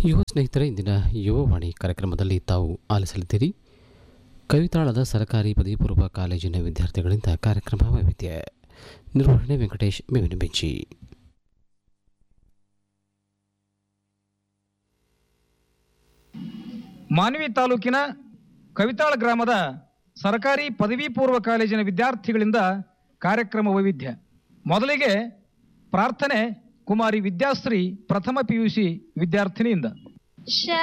ಯುವ ಸ್ನೇಹಿತರೆ ಇಂದಿನ ಯುವವಾಣಿ ಕಾರ್ಯಕ್ರಮದಲ್ಲಿ ತಾವು ಆಲಿಸಲಿದ್ದೀರಿ ಕವಿತಾಳದ ಸರ್ಕಾರಿ ಪದವಿ ಪೂರ್ವ ಕಾಲೇಜಿನ ವಿದ್ಯಾರ್ಥಿಗಳಿಂದ ಕಾರ್ಯಕ್ರಮ ವೈವಿಧ್ಯ ನಿರ್ವಹಣೆ ವೆಂಕಟೇಶ್ ಮೇವಿನ ಬೆಂಚಿ ಮಾನ್ವಿ ತಾಲೂಕಿನ ಕವಿತಾಳ ಗ್ರಾಮದ ಸರ್ಕಾರಿ ಪದವಿ ಪೂರ್ವ ಕಾಲೇಜಿನ ವಿದ್ಯಾರ್ಥಿಗಳಿಂದ ಕಾರ್ಯಕ್ರಮ ವೈವಿಧ್ಯ ಮೊದಲಿಗೆ ಪ್ರಾರ್ಥನೆ ಕುಮಾರಿ ವಿದ್ಯಾಶ್ರೀ ಪ್ರಥಮ ಪಿಯುಸಿ ವಿದ್ಯಾರ್ಥಿನಿಯಿಂದ ಶ